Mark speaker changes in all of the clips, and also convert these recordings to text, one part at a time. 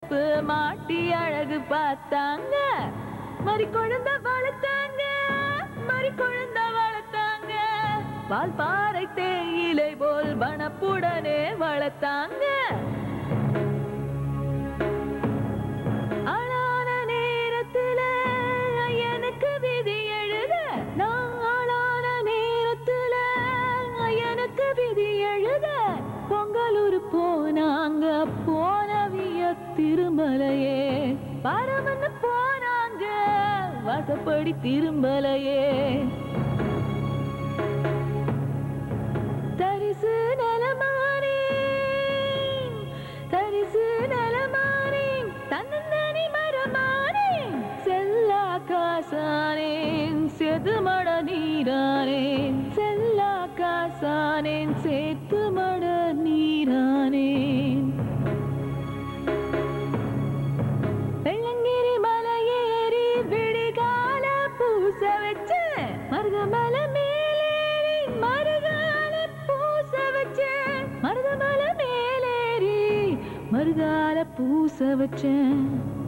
Speaker 1: செருப்பு மாட்டி அழகு பார்த்தாங்க மறி குழந்த வளர்த்தாங்க மறி குழந்த வளர்த்தாங்க பால் பாறை தேயிலை போல் வனப்புடனே வளர்த்தாங்க ஆளான நேரத்துல எனக்கு விதி எழுத நான் ஆளான நேரத்துல எனக்கு விதி எழுத பொங்கலூர் போனாங்க போனவிய திருமலையே பரமன்னு போனாங்க வாசப்படி திருமலையே தரிசு நலமானே தரிசு நலமானே தன்னந்தனி மரமானே செல்லா காசானேன் செதுமட நீரானேன் செல்லா காசானேன் சேத்து மட நீரானேன் வெள்ளங்கிரி மலையேறி விடிகால பூச வச்சு மருதமலை மேலேறி மருகால பூச வச்சேன் மருதமலை மேலேறி மருகால பூச வச்சேன்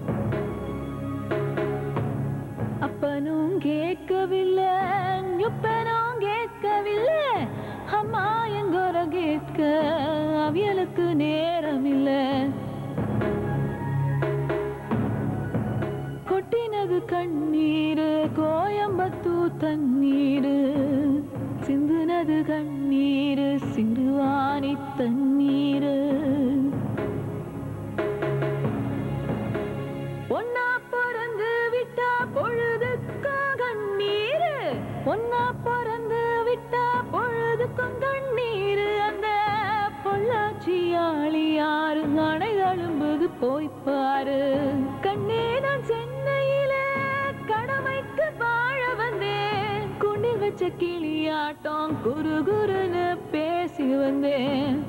Speaker 1: அப்பனும் கேட்கவில்லை எப்பனும் கேட்கவில்லை அம்மா எங்கோர கேட்க அவியலுக்கு நேரம் இல்லை கொட்டினது கண்ணீரு கோயம்பத்தூ தண்ணீரு சிந்துனது கண்ணீரு சிறுவாணி தண்ணீரு ஒன்னா பிறந்து விட்டா பொழுதுக்கும் கண்ணீரு ஒன்னா பிறந்து விட்டா பொழுதுக்கும் கண்ணீரு அந்த பொள்ளாச்சியாளி யாரு அணை தழும்புது போய் பாரு கண்ணே நான் சென்னையில கடமைக்கு வாழ வந்தேன் குண்டில் வச்ச கிளியாட்டம் குரு குருன்னு பேசி வந்தேன்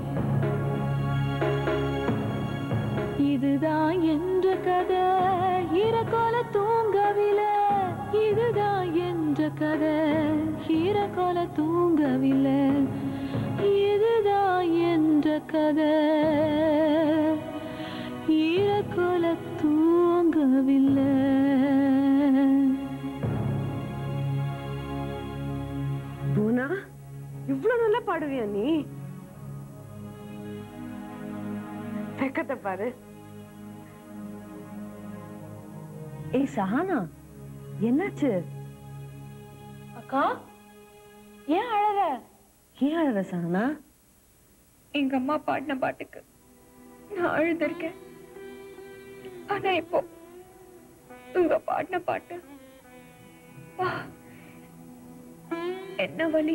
Speaker 1: இதுதான் என்ற கதை ஈரக்கோல தூங்கவில்லை இதுதான் என்ற கதை ஈரக்கோல தூங்கவில்லை இதுதான் என்ற கதை ஈரக்கோல தூங்கவில்லை
Speaker 2: பூனா இவ்வளவு நல்லா பாடுவியா நீ வெக்கத்தை பாரு ஏய் சஹானா என்னாச்சு
Speaker 1: அக்கா ஏன் அழற
Speaker 2: ஏன் அழற சஹானா
Speaker 3: எங்க அம்மா பாடின பாட்டுக்கு நான் அழுதுருக்கேன் ஆனா இப்போ இவங்க பாடின பாட்டு வா, என்ன வலி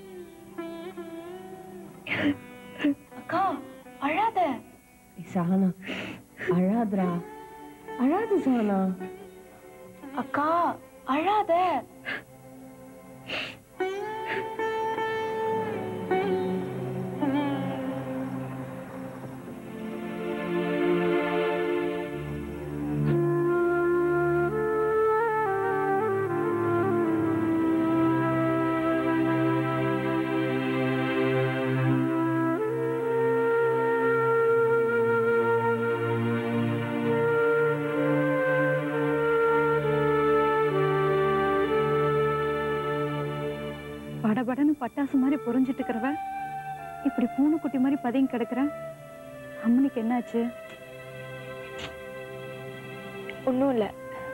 Speaker 1: அக்கா அழாத
Speaker 2: ஏய் சஹானா அழாதடா அழாது சஹானா
Speaker 1: அக்கா அழாத
Speaker 4: படபடன்னு பட்டாசு மாதிரி புரிஞ்சிட்டு இருக்கிறவ இப்படி பூனைக்குட்டி மாதிரி பதுங்கி கிடக்குற அம்மனுக்கு என்னாச்சு
Speaker 3: ஒண்ணும் இல்ல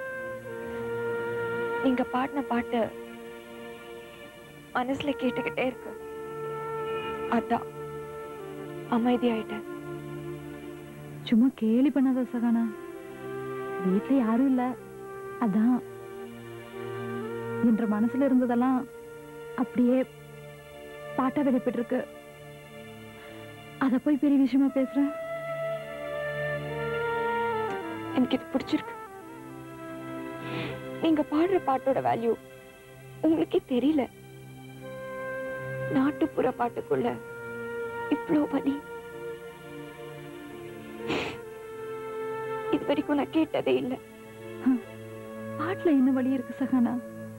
Speaker 3: நீங்க பாடின பாட்டு மனசுல கேட்டுக்கிட்டே இருக்கு அதான் அமைதியாயிட்டேன்
Speaker 4: சும்மா கேலி பண்ணாத சகானா வீட்டுல யாரும் இல்ல அதான் என்ற மனசுல இருந்ததெல்லாம் அப்படியே பாட்டா வெளிப்பட்டு இருக்கு அத போய் பெரிய விஷயமா பேசுற
Speaker 3: எனக்கு இது பிடிச்சிருக்கு நீங்க பாடுற பாட்டோட வேல்யூ உங்களுக்கே தெரியல நாட்டுப்புற பாட்டுக்குள்ள இவ்ளோ வலி இது வரைக்கும் நான் கேட்டதே இல்லை
Speaker 4: பாட்டுல என்ன வழி இருக்கு சகானா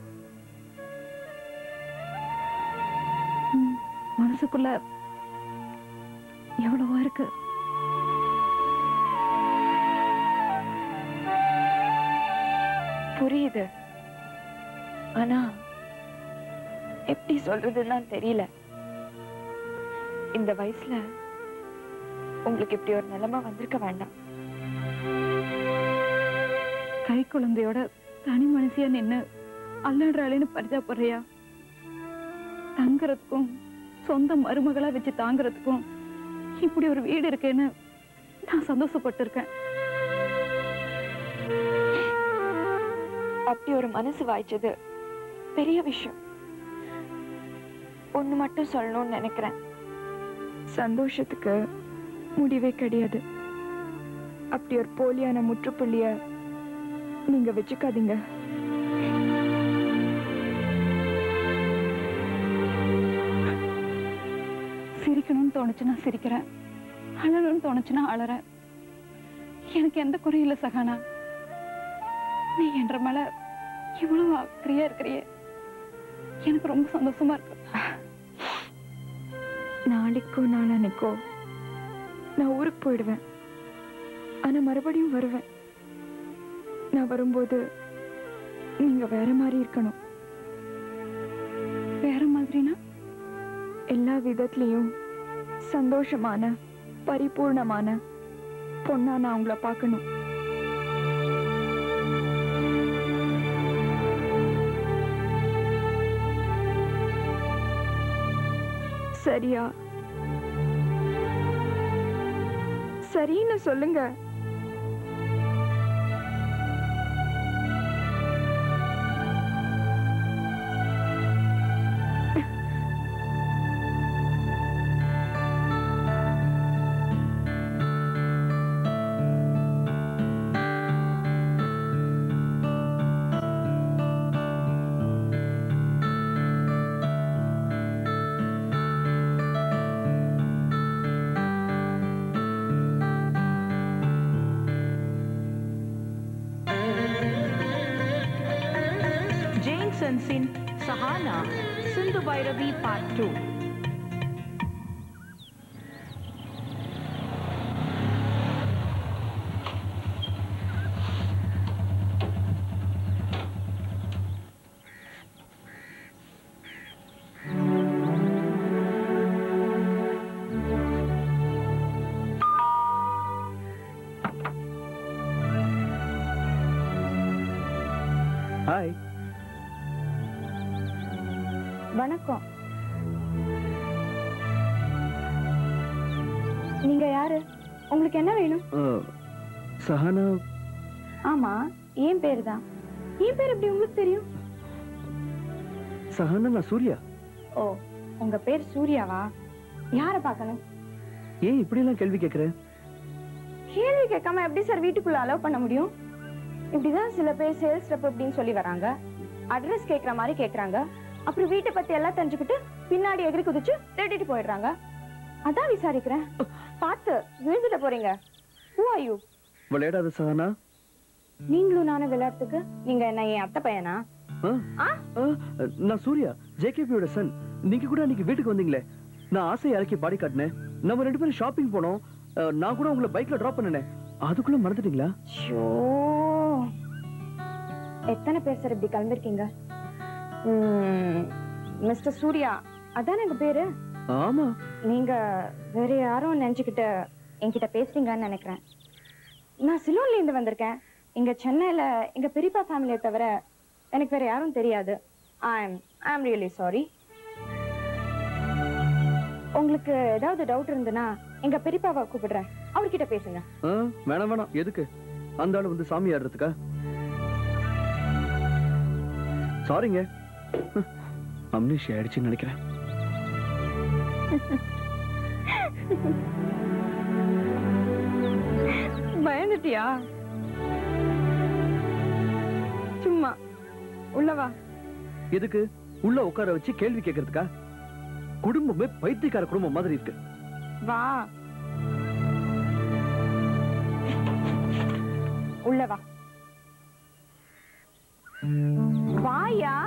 Speaker 4: ம், மனசுக்குள்ள எவ்வளவோ இருக்கு
Speaker 3: புரியுது ஆனா எப்படி சொல்றதுன்னு தெரியல இந்த வயசுல உங்களுக்கு இப்படி ஒரு நிலைமை வந்திருக்க வேண்டாம்
Speaker 4: கை குழந்தையோட தனி மனுஷியா நின்னு அல்லாடுறாளேன்னு பரிதாபடுறியா தங்குறதுக்கும் சொந்த மருமகளா வச்சு தாங்குறதுக்கும் இப்படி ஒரு வீடு இருக்கேன்னு நான் சந்தோஷப்பட்டிருக்கேன்
Speaker 3: அப்படி ஒரு மனசு வாய்ச்சது பெரிய விஷயம் ஒண்ணு மட்டும் சொல்லணும்னு நினைக்கிறேன் சந்தோஷத்துக்கு முடிவே கிடையாது அப்படி ஒரு போலியான முற்றுப்புள்ளிய நீங்க வச்சுக்காதீங்க
Speaker 4: சிரிக்கணும்னு தோணுச்சுன்னா சிரிக்கிறேன் அழணும்னு தோணுச்சுன்னா அழறேன் எனக்கு எந்த குறையும் இல்லை சகானா நீ என்ற மேல இவ்வளவு அக்கறையா இருக்கிறியே எனக்கு ரொம்ப சந்தோஷமா இருக்கு
Speaker 3: நாளைக்கோ நாளானைக்கோ நான் ஊருக்கு போயிடுவேன் ஆனா மறுபடியும் வருவேன் நான் வரும்போது நீங்க வேற மாதிரி இருக்கணும்
Speaker 4: வேற மாதிரினா
Speaker 3: எல்லா விதத்துலயும் சந்தோஷமான பரிபூர்ணமான பொண்ணா நான் உங்களை பார்க்கணும் சரியா சரின்னு சொல்லுங்க
Speaker 5: Jane Sansin, Sahana, Sindhu Bhairavi Part 2.
Speaker 6: Hi
Speaker 3: வணக்கம் நீங்க யாரு உங்களுக்கு என்ன வேணும்
Speaker 6: சஹானா
Speaker 3: ஆமா ஏன் பேரு தான் ஏன் பேர் எப்படி உங்களுக்கு தெரியும்
Speaker 6: சஹானா நான் சூர்யா
Speaker 3: ஓ உங்க பேர் சூர்யாவா யார பார்க்கணும்
Speaker 6: ஏன் இப்படியெல்லாம் கேள்வி கேட்குற
Speaker 3: கேள்வி கேட்காம எப்படி சார் வீட்டுக்குள்ள அலோவ் பண்ண முடியும் இப்படிதான் சில பேர் சேல்ஸ் ரெப் அப்படின்னு சொல்லி வராங்க அட்ரஸ் கேக்குற மாதிரி கேக்குறாங்க அப்புறம் வீட்டை பத்தி எல்லாம் தெரிஞ்சுக்கிட்டு பின்னாடி எகிரி குதிச்சு தேடிட்டு போயிடுறாங்க அதான் விசாரிக்கிறேன் பார்த்து விழுந்துட்டு போறீங்க ஹூ ஆர் யூ
Speaker 6: விளையாடாத சஹானா
Speaker 3: நீங்களும் நானும் விளையாட்டுக்கு நீங்க என்ன என் அத்தை பையனா
Speaker 6: ஆ?
Speaker 3: ஆ?
Speaker 6: ஆ, நான் சூர்யா ஜேகேபியோட சன் நீங்க கூட அன்னைக்கு வீட்டுக்கு வந்தீங்களே நான் ஆசை இறக்கி பாடி காட்டினேன் நம்ம ரெண்டு பேரும் ஷாப்பிங் போனோம் அஹ், நான் கூட உங்களை பைக்ல டிராப் பண்ணினேன் அதுக்குள்ள மறந்துட்டீங்களா
Speaker 3: ஷோ எத்தனை பேர் சார் இப்படி கிளம்பிருக்கீங்க மிஸ்டர் சூர்யா அதான் எங்க பேரு
Speaker 6: ஆமா
Speaker 3: நீங்க வேற யாரும் நினைச்சுக்கிட்டு என்கிட்ட பேசுறீங்கன்னு நினைக்கிறேன் நான் சிலோன்ல இருந்து வந்திருக்கேன் இங்க சென்னையில எங்க பெரியப்பா ஃபேமிலியை தவிர எனக்கு வேற யாரும் தெரியாது I am I am really sorry உங்களுக்கு ஏதாவது டவுட் இருந்ததுன்னா எங்க பெரியப்பாவை கூப்பிடுறேன் அவர்கிட்ட பேசுங்க
Speaker 6: ஆ, வேணாம் வேணாம் எதுக்கு அந்த ஆளு வந்து சாமி ஆடுறதுக்கா சாரிங்க அம்னிஷி ஆயிடுச்சுன்னு நினைக்கிறேன்
Speaker 3: பயந்துட்டியா சும்மா உள்ளவா
Speaker 6: எதுக்கு உள்ள உட்கார வச்சு கேள்வி கேட்கறதுக்கா குடும்பமே பைத்தியக்கார குடும்பம் மாதிரி இருக்கு
Speaker 3: வா உள்ள வா வாயா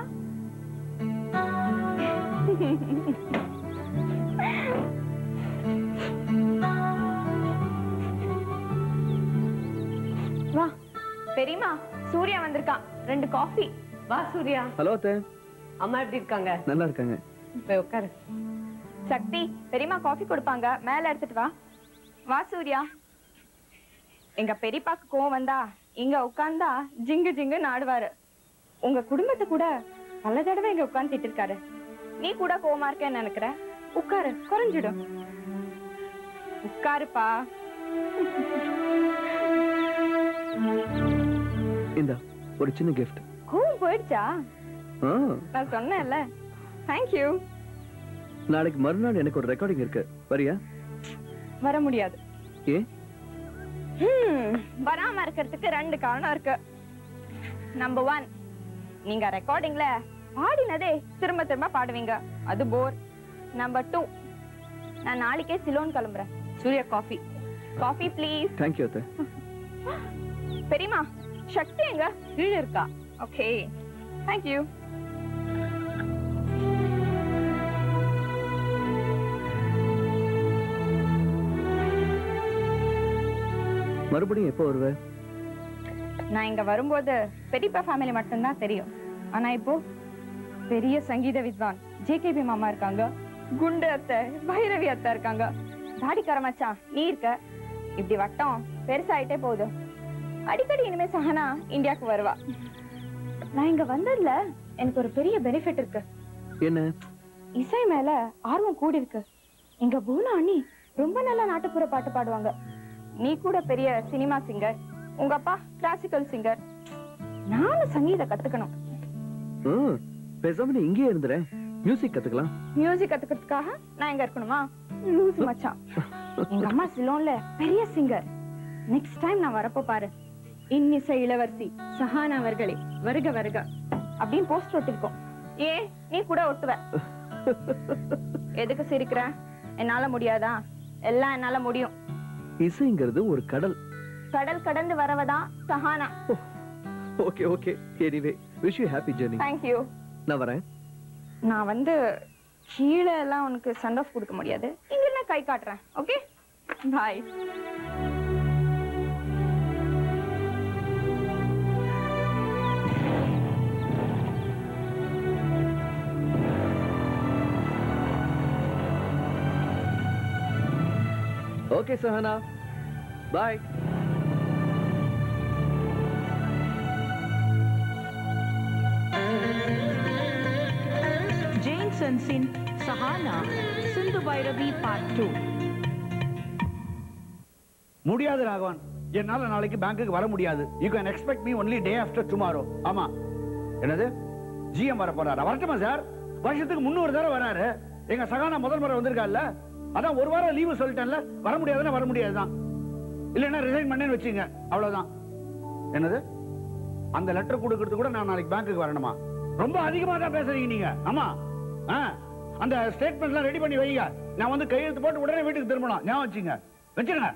Speaker 3: வா பெரியமா சூர்யா வந்திருக்கான் ரெண்டு காஃபி
Speaker 2: வா சூர்யா
Speaker 6: ஹலோ அத்தை
Speaker 2: அம்மா எப்படி இருக்காங்க
Speaker 6: நல்லா இருக்காங்க
Speaker 2: போய் உட்காரு
Speaker 3: சக்தி பெரியம்மா காஃபி கொடுப்பாங்க மேல எடுத்துட்டு வா வா சூர்யா எங்க பெரியப்பாக்கு கோவம் வந்தா இங்க உட்கார்ந்தா ஜிங்கு ஜிங்கு நாடுவாரு உங்க குடும்பத்தை கூட பல தடவை இங்க உட்கார்ந்து திட்டிருக்காரு நீ கூட கோவமா இருக்கேன்னு நினைக்கிற உட்காரு குறைஞ்சிடும் உட்காருப்பா
Speaker 6: இந்தா ஒரு சின்ன கிஃப்ட்
Speaker 3: கோவம் போயிடுச்சா
Speaker 6: ஆ
Speaker 3: நான் சொன்னேன்ல தேங்க்யூ
Speaker 6: நாளைக்கு மறுநாள் எனக்கு ஒரு ரெக்கார்டிங் இருக்கு வரியா
Speaker 3: வர முடியாது
Speaker 6: ஏ
Speaker 3: ஹம், வராம இருக்கிறதுக்கு ரெண்டு காரணம் இருக்கு நம்பர் ஒன் நீங்க ரெக்கார்டிங்ல பாடினதே திரும்ப திரும்ப பாடுவீங்க அது போர் நம்பர் டூ நான் நாளைக்கே சிலோன் கிளம்புறேன் Surya coffee coffee please
Speaker 6: thank you அத்தை
Speaker 3: பெரியமா சக்தி எங்க கீழே இருக்கா ஓகே தேங்க்யூ
Speaker 6: மறுபடியும் எப்போ வருவ
Speaker 3: நான் இங்க வரும்போது பெரியப்பா ஃபேமிலி மட்டும்தான் தெரியும் ஆனா இப்போ பெரிய சங்கீத வித்வான் ஜேகேபி மாமா இருக்காங்க குண்டு அத்தை பைரவி அத்தை இருக்காங்க தாடிக்கார மச்சான் நீ இருக்க இப்படி வட்டம் பெருசாயிட்டே போகுது அடிக்கடி இனிமே சஹனா இந்தியாவுக்கு வருவா நான் இங்க வந்ததுல எனக்கு ஒரு பெரிய பெனிஃபிட் இருக்கு
Speaker 6: என்ன
Speaker 3: இசை மேல ஆர்வம் கூடி இருக்கு எங்க பூனா அண்ணி ரொம்ப நல்லா நாட்டுப்புற பாட்டு பாடுவாங்க நீ கூட பெரிய சினிமா சிங்கர் உங்க அப்பா கிளாசிக்கல் சிங்கர் நானும் சங்கீத கத்துக்கணும்
Speaker 6: ம் பேசாம நீ இங்கேயே இருந்துறேன் மியூசிக் கத்துக்கலாம்
Speaker 3: மியூசிக் கத்துக்கிறதுக்காக நான் எங்க இருக்கணுமா லூஸ் மச்சான் எங்க அம்மா சிலோன்ல பெரிய சிங்கர் நெக்ஸ்ட் டைம் நான் வரப்போ பாரு இன்னிசை இளவரசி சஹானா அவர்களே வருக வருக அப்படின்னு போஸ்ட் ஒட்டிருக்கோம் ஏ நீ கூட ஒட்டுவ எதுக்கு சிரிக்கிற என்னால முடியாதா எல்லாம் என்னால முடியும்
Speaker 6: இசைங்கிறது ஒரு கடல்
Speaker 3: கடல் கடந்து வரவதான் Sahana
Speaker 6: okay okay anyway wish you happy journey
Speaker 3: thank you
Speaker 6: நான் வரேன்
Speaker 3: நான் வந்து கீழே எல்லாம் உனக்கு சண்ட் ஆஃப் கொடுக்க முடியாது இங்க நான் கை காட்டுறேன் okay bye
Speaker 6: okay Sahana bye
Speaker 5: Jane Sansin Sahana Sindhu Bhairavi Part 2
Speaker 7: முடியாது ராகவன் என்னால நாளைக்கு பேங்க்குக்கு வர முடியாது you can expect me only day after tomorrow ஆமா என்னது ஜிஎம் வர போறாரா வரட்டுமா சார் வருஷத்துக்கு முன்னூறு தடவை வராரு எங்க சகானா முதல் முறை வந்திருக்கால அதான் ஒரு வாரம் லீவு சொல்லிட்டேன்ல வர முடியாதுன்னா வர முடியாதுதான் இல்லைன்னா ரிசைன் பண்ணேன்னு வச்சுங்க அவ்வளவுதான் என்னது அந்த லெட்டர் கொடுக்கறது கூட நான் நாளைக்கு பேங்க்குக்கு வரணுமா ரொம்ப அதிகமா தான் பேசுறீங்க நீங்க ஆமா ஆ, அந்த ஸ்டேட்மெண்ட்லாம் ரெடி பண்ணி வைங்க நான் வந்து கையெழுத்து போட்டு உடனே வீட்டுக்கு திரும்பணும் ஞாபகம் வச்சுங்க வச்சுருங்க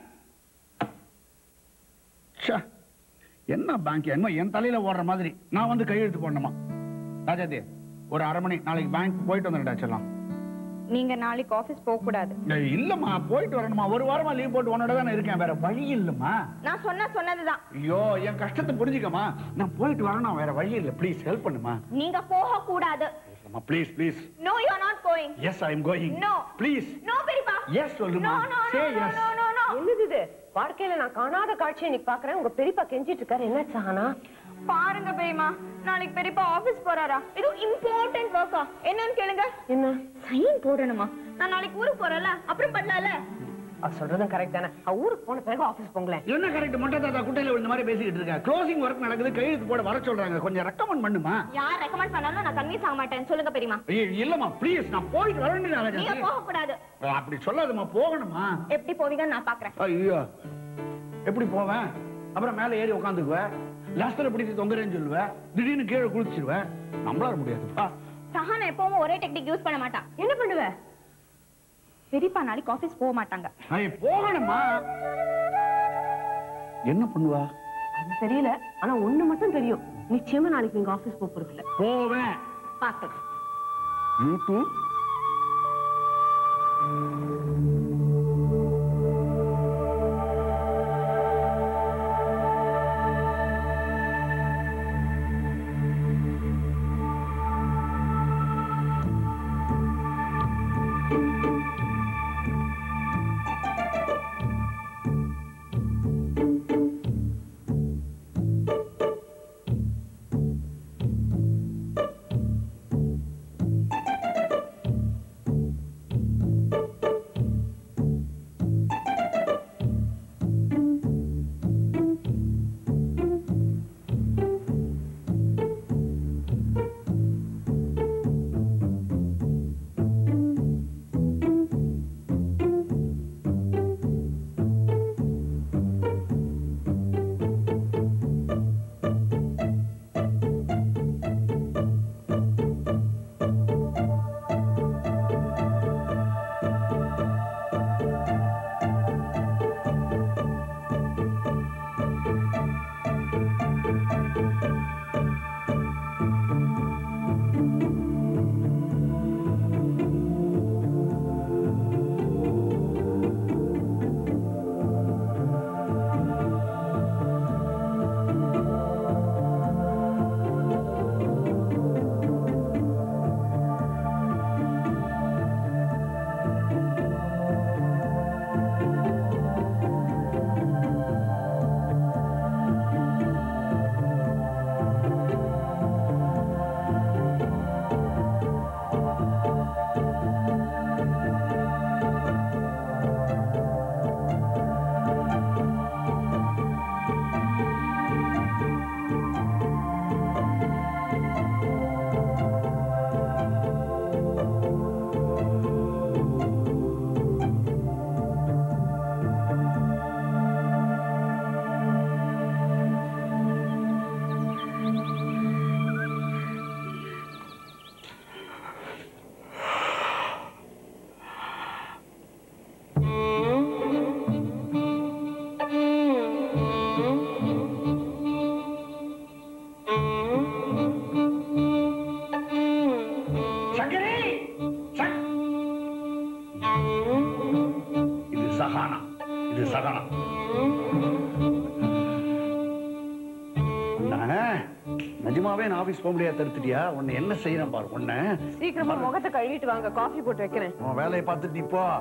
Speaker 7: ச்சே, என்ன பேங்க் என்ன என் தலையில ஓடுற மாதிரி நான் வந்து கையெழுத்து போடணுமா ராஜாதே ஒரு அரை மணி நாளைக்கு பேங்க் போயிட்டு வந்துடா செல்லாம்
Speaker 3: நீங்க நாளைக்கு ஆபீஸ் போக கூடாது
Speaker 7: ஏய், இல்லம்மா போயிட்டு வரணுமா ஒரு வாரமா லீவ் போட்டு உன்னோட தானே இருக்கேன் வேற வழி இல்லம்மா
Speaker 3: நான் சொன்ன சொன்னதுதான்
Speaker 7: ஐயோ என் கஷ்டத்தை புரிஞ்சுக்கமா நான் போயிட்டு வரணும் வேற வழி இல்ல ப்ளீஸ் ஹெல்ப் பண்ணுமா
Speaker 3: நீங்க போக கூடாது
Speaker 7: இல்லம்மா please please
Speaker 3: no you are not going
Speaker 7: yes I am going
Speaker 3: No.
Speaker 7: Please
Speaker 3: no பெரியப்பா
Speaker 7: எஸ் சொல்லுமா
Speaker 3: no no
Speaker 7: say
Speaker 3: no
Speaker 7: yes
Speaker 3: no no no
Speaker 2: என்னது இது வாழ்க்கையில நான் காணாத காட்சியை இன்னைக்கு பாக்குறேன் உங்க பெரியப்பா கெஞ்சிட்டு இருக்காரு என்ன சஹானா
Speaker 3: பாருங்க பெரியமா நாளைக்கு பெரியப்பா ஆபீஸ் போறாரா இது இம்பார்ட்டன்ட் ஒர்க்கா என்னன்னு கேளுங்க
Speaker 2: என்ன
Speaker 3: சைன் போடணுமா நான் நாளைக்கு ஊருக்கு போறேன்ல அப்புறம் பண்ணலாம்ல
Speaker 2: அவர் சொல்றதும் கரெக்ட் தானே அவ ஊருக்கு போன பிறகு ஆபீஸ் போங்களேன்
Speaker 7: என்ன கரெக்ட் மொட்டை தாத்தா குட்டையில விழுந்த மாதிரி பேசிக்கிட்டு இருக்க க்ளோசிங் ஒர்க் நடக்குது கையெழுத்து போட வர சொல்றாங்க கொஞ்சம் ரெக்கமெண்ட் பண்ணுமா
Speaker 3: யார் ரெக்கமெண்ட் பண்ணாலும் நான் கன்வின்ஸ் ஆக மாட்டேன் சொல்லுங்க பெரியமா
Speaker 7: ஐயோ, இல்லம்மா ப்ளீஸ் நான் போயிட்டு வர வேண்டியது
Speaker 3: நீங்க
Speaker 7: ராஜா
Speaker 3: போக கூடாது
Speaker 7: அப்படி சொல்லாதம்மா போகணுமா
Speaker 3: எப்படி போவீங்கன்னு நான் பாக்குறேன்
Speaker 7: ஐயோ எப்படி போவேன் அப்புறம் மேல ஏறி உட்காந்துக்குவேன் லாஸ்டர் பிடிச்சி தொங்குறேன்னு சொல்லுவேன் திடீர்னு கீழே குளிச்சிருவேன் நம்மளால முடியாதுப்பா
Speaker 3: சஹானா எப்பவும் ஒரே டெக்னிக் யூஸ் பண்ண மாட்டான் என்ன பண்ணுவ பெரியப்பா நாளைக்கு ஆபீஸ் போக மாட்டாங்க
Speaker 7: ஐய, போகணுமா என்ன பண்ணுவா
Speaker 2: அது தெரியல ஆனா ஒண்ணு மட்டும் தெரியும் நிச்சயமா நாளைக்கு நீங்க ஆபீஸ் போக போறது இல்ல
Speaker 7: போவேன்
Speaker 2: பாக்கலாம்
Speaker 7: யூடியூப் சங்கரி சக்- இது சகானா இது சகானா அண்ணா, நிஜமாவே நான் ஆபீஸ் போக முடியாது தடுத்துட்டியா உன்னை என்ன செய்யறேன் பாரு உன்னை
Speaker 2: சீக்கிரமா முகத்தை கழுவிட்டு வாங்க காஃபி போட்டு வைக்கிறேன்
Speaker 7: உன் வேலையை பார்த்துட்டு நீ போ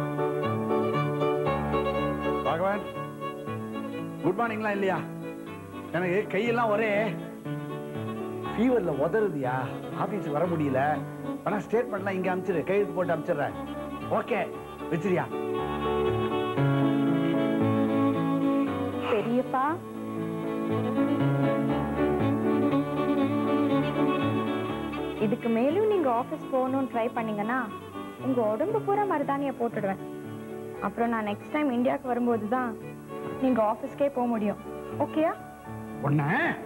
Speaker 7: ராகவன் குட் மார்னிங்லாம் இல்லையா எனக்கு கையெல்லாம் ஒரே ஃபீவர்ல உதறுதியா ஆபீஸ் வர முடியல ஆனா ஸ்டேட்மெண்ட்லாம் இங்க அனுப்பிச்சிரு கையெழுத்து போட்டு அனுப்பிச்சிடுறேன் ஓகே வச்சிரியா
Speaker 3: பெரியப்பா இதுக்கு மேலும் நீங்க ஆபீஸ் போகணும்னு ட்ரை பண்ணீங்கன்னா உங்க உடம்பு பூரா மருதாணியை போட்டுடுவேன் அப்புறம் நான் நெக்ஸ்ட் டைம் இந்தியாவுக்கு வரும்போது தான் நீங்க ஆபீஸ்க்கே போக முடியும் ஓகேயா
Speaker 7: ஒண்ணு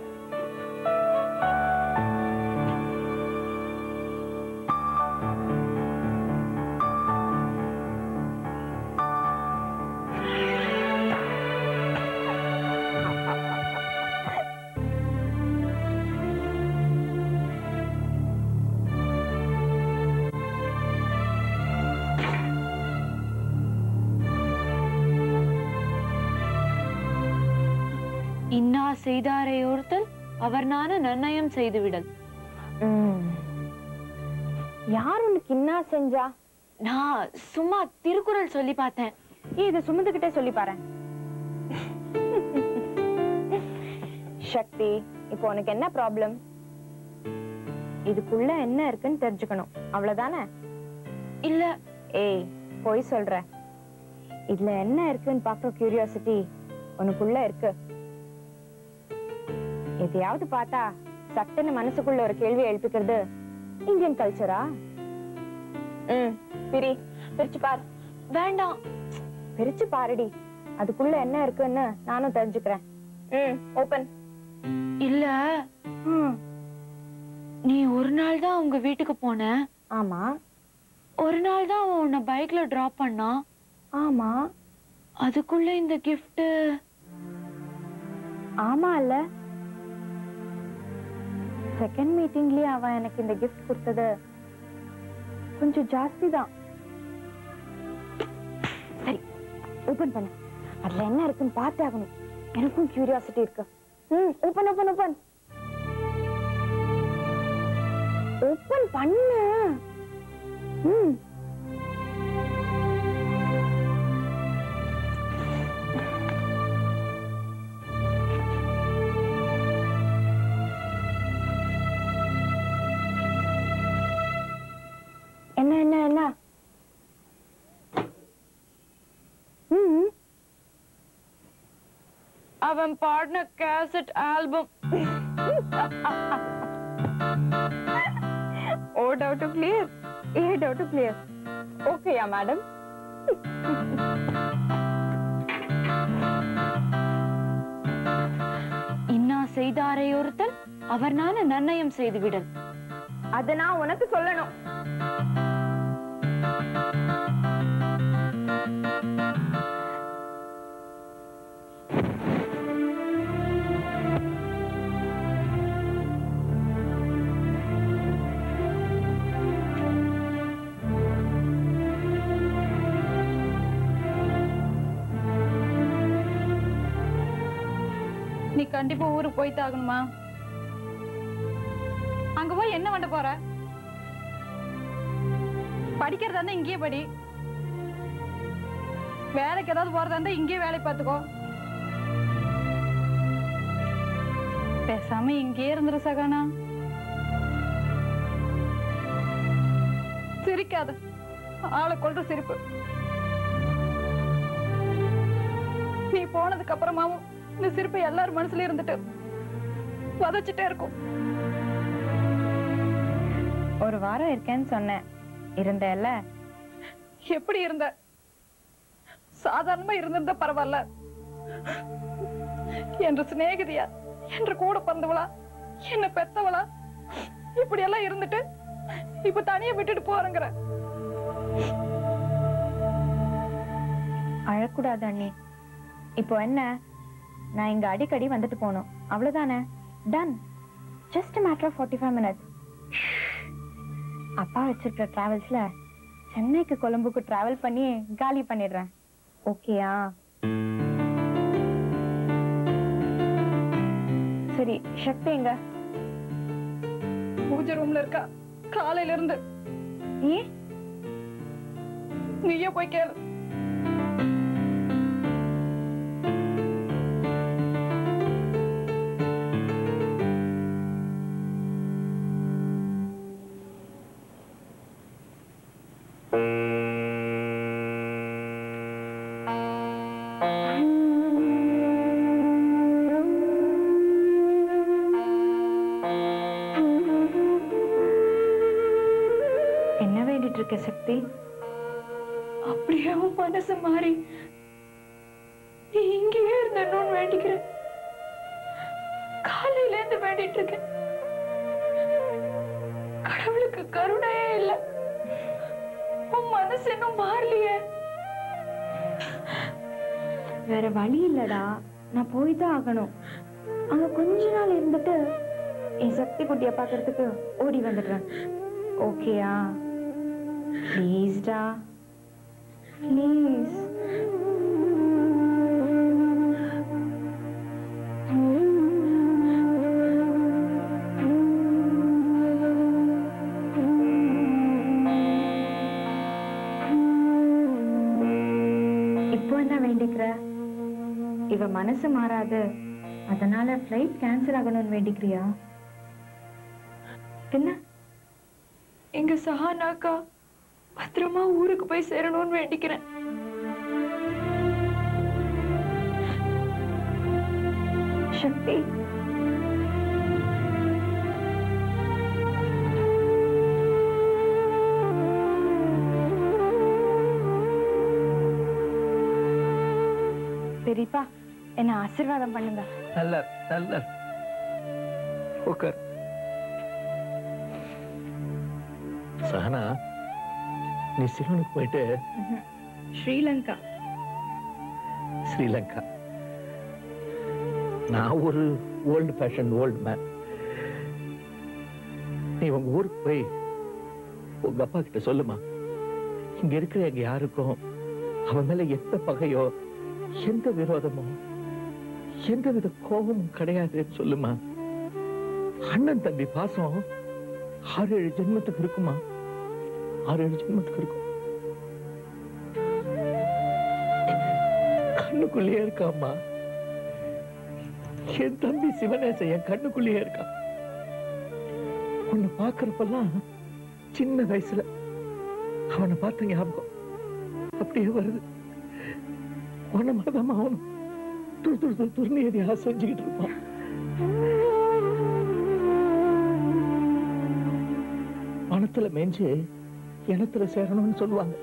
Speaker 1: இன்னா செய்தாரை ஒருத்தல் அவர் நான நன்னயம் செய்துவிடல்
Speaker 3: யார் உனக்கு என்ன செஞ்சா
Speaker 1: நான் சும்மா திருக்குறள் சொல்லி பார்த்தேன்
Speaker 3: ஏய் இதை சுமந்துக்கிட்டே சொல்லி பாரு சக்தி இப்போ உனக்கு என்ன ப்ராப்ளம் இதுக்குள்ள என்ன இருக்குன்னு தெரிஞ்சுக்கணும் அவ்வளவுதானே
Speaker 1: இல்ல
Speaker 3: ஏய் போய் சொல்ற இதுல என்ன இருக்குன்னு பாக்குற கியூரியாசிட்டி உனக்குள்ள இருக்கு எதையாவது பார்த்தா சட்டுன்னு மனசுக்குள்ள ஒரு கேள்வி எழுப்பிக்கிறது இந்தியன் கல்ச்சரா ம் பிரி பிரிச்சு பார்
Speaker 1: வேண்டாம்
Speaker 3: பிரிச்சு பாருடி அதுக்குள்ள என்ன இருக்குன்னு நானும் தெரிஞ்சுக்கிறேன் ம் ஓபன்
Speaker 1: இல்ல
Speaker 3: ம்
Speaker 1: நீ ஒரு நாள் தான் உங்க வீட்டுக்கு போன
Speaker 3: ஆமா
Speaker 1: ஒரு நாள் தான் அவன் உன்னை பைக்ல டிராப் பண்ணான்
Speaker 3: ஆமா
Speaker 1: அதுக்குள்ள இந்த gift
Speaker 3: ஆமா இல்ல செகண்ட் மீட்டிங்லயே அவன் எனக்கு இந்த கிஃப்ட் கொடுத்தது கொஞ்சம் ஜாஸ்தி தான் சரி ஓபன் பண்ணு அதுல என்ன இருக்குன்னு பார்த்தே ஆகணும் எனக்கும் கியூரியாசிட்டி இருக்கு ம் ஓபன் ஓபன் ஓபன் ஓபன் பண்ணு ம் என்ன என்ன என்ன ம்
Speaker 1: அவன் பாடின cassette album
Speaker 3: oh doubt clear ஏ டவுட் கிளியர் ஓகேயா மேடம்
Speaker 1: இன்னா செய்தாரை ஒருத்தல் அவர் நான நன்னயம் செய்துவிடல்
Speaker 3: அத நான் உனக்கு சொல்லணும்
Speaker 4: நீ கண்டிப்பா ஊருக்கு போய் தாகணுமா அங்க போய் என்ன பண்ண போற படிக்கிறதா இருந்தா இங்கேயே படி வேலைக்கு ஏதாவது போறதா இருந்தா இங்கேயே வேலை பார்த்துக்கோ பேசாம இங்கேயே இருந்துரு சகானா சிரிக்காத ஆளை கொல்ற சிரிப்பு நீ போனதுக்கு அப்புறமாவும் இந்த சிரிப்பு எல்லார் மனசுல இருந்துட்டு வதச்சிட்டே இருக்கும்
Speaker 3: ஒரு வாரம் இருக்கேன்னு சொன்னேன் இருந்தேல்ல
Speaker 4: எப்படி இருந்த சாதாரணமா இருந்திருந்தா பரவாயில்ல என்ற சிநேகிதியா என்ற கூட பிறந்தவளா என்ன பெத்தவளா இப்படி எல்லாம் இருந்துட்டு இப்ப தனியா விட்டுட்டு போறேங்கிற
Speaker 3: கூடாது அண்ணி இப்போ என்ன நான் இங்க அடிக்கடி வந்துட்டு போகணும் அவ்வளவுதானே done just matter of forty five minutes அப்பா வச்சிருக்கிற டிராவல்ஸ்ல சென்னைக்கு கொழும்புக்கு டிராவல் பண்ணி காலி பண்ணிடுறேன் ஓகேயா சரி சக்தி எங்க
Speaker 4: பூஜை ரூம்ல இருக்கா காலையில இருந்து
Speaker 3: ஏன்
Speaker 4: நீயே போய் கேளு
Speaker 3: என்ன வேண்டிட்டு இருக்க சக்தி
Speaker 4: அப்படியே உன் மனசு மாறி நீ இங்கேயே இருந்தணும்னு வேண்டிக்கிறேன் காலையில இருந்து வேண்டிட்டு இருக்கேன் கடவுளுக்கு கருணையே இல்ல உன் மனசு இன்னும் மாறலையே
Speaker 3: வேற வழி இல்லடா நான் போய் தான் ஆகணும் அங்க கொஞ்ச நாள் இருந்துட்டு என் சக்தி குட்டிய பாக்குறதுக்கு ஓடி வந்துடுறேன் ஓகேயா ப்ளீஸ்டா ப்ளீஸ் இப்போ என்ன வேண்டிக்கிற இவ மனசு மாறாது அதனால ஃப்ளைட் கேன்சல் ஆகணும்னு வேண்டிக்கிறியா என்ன
Speaker 4: எங்க சஹானாக்கா பத்திரமா ஊருக்கு போய் சேரணும்னு வேண்டிக்கிறேன்
Speaker 3: சக்தி பெரியப்பா என்ன ஆசீர்வாதம் பண்ணுங்க
Speaker 8: நல்ல நல்ல உட்கார் சஹனா நீ சிலோனுக்கு போயிட்டு
Speaker 3: ஸ்ரீலங்கா
Speaker 8: ஸ்ரீலங்கா நான் ஒரு ஓல்டு ஃபேஷன் ஓல்டு மேன் நீ உங்க ஊருக்கு போய் உங்க அப்பா கிட்ட சொல்லுமா இங்க இருக்கிற எங்க யாருக்கும் அவன் மேல எந்த பகையோ எந்த விரோதமோ எந்த வித கோபமும் கிடையாதுன்னு சொல்லுமா அண்ணன் தம்பி பாசம் ஆறு ஏழு ஜென்மத்துக்கு இருக்குமா ஆறு ஏழு ஜென்மத்துக்கு இருக்கும் கண்ணுக்குள்ளேயே இருக்காம்மா என் தம்பி சிவனேசன் என் கண்ணுக்குள்ளேயே இருக்கான் உன்னை பார்க்கறப்பெல்லாம் சின்ன வயசுல அவனை பார்த்த ஞாபகம் அப்படியே வருது உன்னை மாதிரிதான் அவனும் துரு துரு துரு துருன்னு எதையா செஞ்சுக்கிட்டு இருப்பான் பணத்துல மேஞ்சு இனத்துல சேரணும்னு சொல்லுவாங்க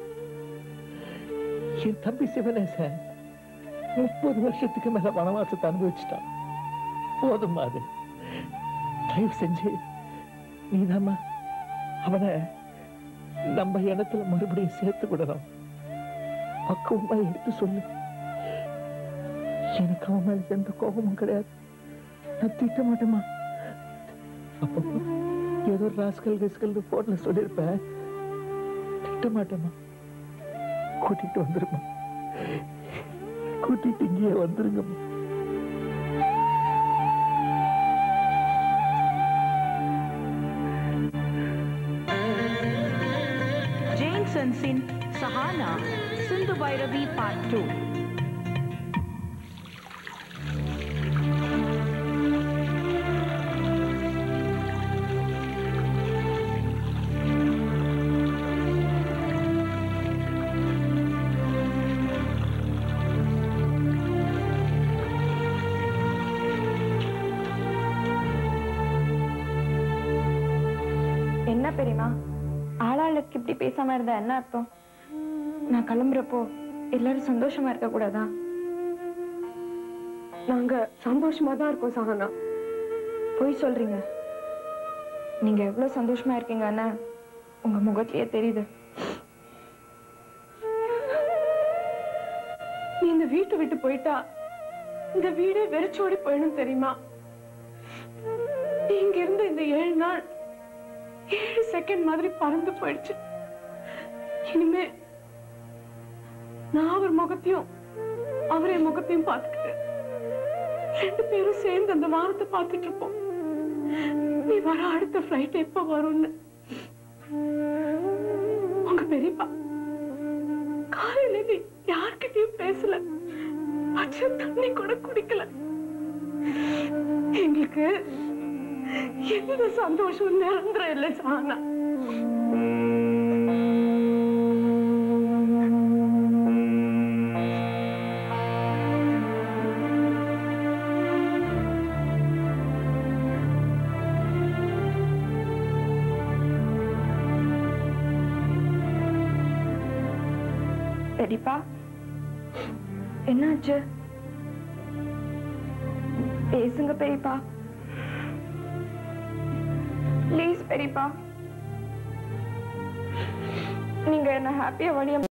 Speaker 8: என் தம்பி சிவனேசன் முப்பது வருஷத்துக்கு மேல வனவாசத்தை அனுபவிச்சுட்டான் போதுமா அது தயவு செஞ்சு நீதாம்மா அவனை நம்ம இடத்துல மறுபடியும் சேர்த்து விடணும் பக்குவமா எடுத்து சொல்லு எனக்கு அவன் மேல எந்த கோபமும் கிடையாது நான் திட்ட மாட்டேமா அப்போ ஏதோ ராஸ்கல் கிஸ்கல் போன்ல சொல்லியிருப்பேன் திட்ட மாட்டேமா கூட்டிட்டு வந்துருமா கூட்டிட்டு இங்கேயே வந்துருங்கம்மா
Speaker 5: ஜேம்சன்ஸின் சஹானா சிந்து பைரவி பார்ட் டூ
Speaker 3: என்ன பெரியமா ஆளாளுக்கு இப்படி பேசாம இருந்தா என்ன அர்த்தம் நான் கிளம்புறப்போ எல்லாரும் சந்தோஷமா இருக்க கூடாதா
Speaker 2: நாங்க சந்தோஷமா தான் இருக்கோம் சஹானா
Speaker 3: பொய் சொல்றீங்க நீங்க எவ்வளவு சந்தோஷமா இருக்கீங்கன்னு உங்க முகத்திலேயே தெரியுது
Speaker 2: நீ இந்த வீட்டை விட்டு போயிட்டா இந்த வீடே வெறிச்சோடி போயிடும் தெரியுமா நீ இங்க இருந்த இந்த ஏழு நாள் ஏழு செகண்ட் மாதிரி பறந்து போயிடுச்சு இனிமே நான் அவர் முகத்தையும் அவரே முகத்தையும் பார்த்துக்கிட்டு ரெண்டு பேரும் சேர்ந்து அந்த வானத்தை பார்த்துட்டு இருப்போம் நீ வர அடுத்த ஃபிளைட் எப்ப வரும்னு உங்க பெரியப்பா காலையில நீ யார்கிட்டயும் பேசல பச்சை தண்ணி கூட குடிக்கல எங்களுக்கு எந்த சந்தோஷம் நிரந்தரம் இல்லை சானா
Speaker 3: பெரியப்பா என்னாச்சு பேசுங்க பெரியப்பா ப்ளீஸ் பெரியப்பா நீங்க என்ன ஹாப்பியா வழியா